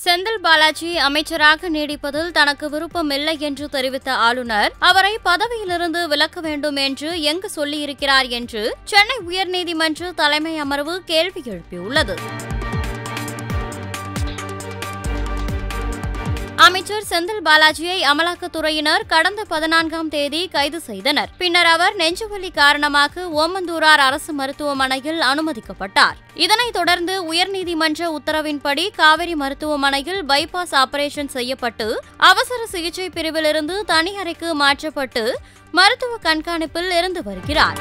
செந்தில் பாலாஜி அமைச்சராக நீடிப்பதில் தனக்கு விருப்பம் இல்லை என்று தெரிவித்த ஆளுநர் அவரை பதவியிலிருந்து விலக்க வேண்டும் என்று எங்கு சொல்லியிருக்கிறார் என்று சென்னை உயர்நீதிமன்ற தலைமை அமர்வு கேள்வி எழுப்பியுள்ளது அமைச்சர் செந்தில் பாலாஜியை அமலாக்கத்துறையினர் கடந்த பதினான்காம் தேதி கைது செய்தனர் பின்னர் அவர் நெஞ்சுவலி காரணமாக ஓமந்தூரார் அரசு மருத்துவமனையில் அனுமதிக்கப்பட்டார் இதனைத் தொடர்ந்து உயர்நீதிமன்ற உத்தரவின்படி காவிரி மருத்துவமனையில் பைபாஸ் ஆபரேஷன் செய்யப்பட்டு அவசர சிகிச்சை பிரிவிலிருந்து தனி அறைக்கு மாற்றப்பட்டு மருத்துவ கண்காணிப்பில் இருந்து வருகிறார்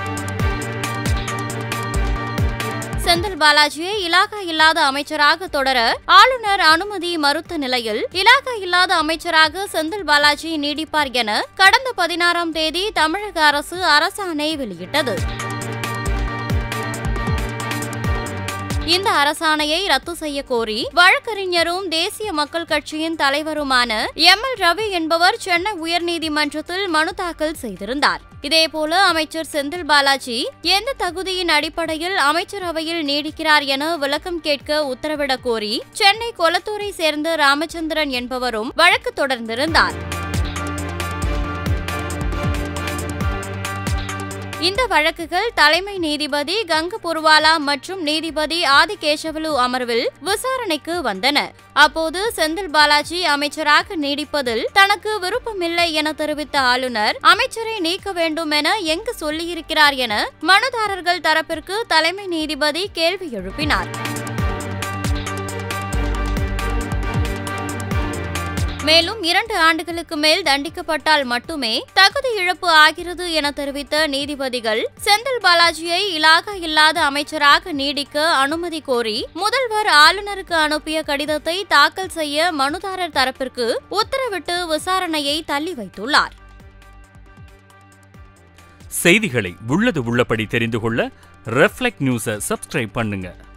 செந்தில் பாலாஜியை இலாகா இல்லாத அமைச்சராக தொடர ஆளுநர் அனுமதி மறுத்த நிலையில் இலாகா இல்லாத அமைச்சராக செந்தில் பாலாஜி நீடிப்பார் என கடந்த பதினாறாம் தேதி தமிழக அரசு அரசாணை வெளியிட்டது இந்த அரசாணையை ரத்து செய்ய கோரி வழக்கறிஞரும் தேசிய மக்கள் கட்சியின் தலைவருமான எம் எல் ரவி என்பவர் சென்னை உயர்நீதிமன்றத்தில் மனு தாக்கல் செய்திருந்தார் இதேபோல அமைச்சர் செந்தில் பாலாஜி எந்த தகுதியின் அடிப்படையில் அமைச்சரவையில் நீடிக்கிறார் என விளக்கம் கேட்க உத்தரவிடக் கோரி சென்னை கொளத்தூரை சேர்ந்த ராமச்சந்திரன் என்பவரும் வழக்கு தொடர்ந்திருந்தார் இந்த வழக்குகள் தலைமை நீதிபதி கங்க புர்வாலா மற்றும் நீதிபதி ஆதிகேசவலு அமர்வில் விசாரணைக்கு வந்தன அப்போது செந்தில் பாலாஜி அமைச்சராக நீடிப்பதில் தனக்கு விருப்பமில்லை என தெரிவித்த ஆளுநர் அமைச்சரை நீக்க வேண்டும் என எங்கு சொல்லியிருக்கிறார் என மனுதாரர்கள் தரப்பிற்கு தலைமை நீதிபதி கேள்வி எழுப்பினார் மேலும் இரண்டு ஆண்டுகளுக்கு மேல் தண்டிக்கப்பட்டால் மட்டுமே தகுதி இழப்பு ஆகிறது என தெரிவித்த நீதிபதிகள் செந்தில் பாலாஜியை இலாகா இல்லாத அமைச்சராக நீடிக்க அனுமதி கோரி முதல்வர் ஆளுநருக்கு அனுப்பிய கடிதத்தை தாக்கல் செய்ய மனுதாரர் தரப்பிற்கு உத்தரவிட்டு விசாரணையை தள்ளி வைத்துள்ளார் செய்திகளை உள்ளது உள்ளபடி தெரிந்து கொள்ள ரெஃப்ளெக்ட் நியூஸை சப்ஸ்கிரைப் பண்ணுங்க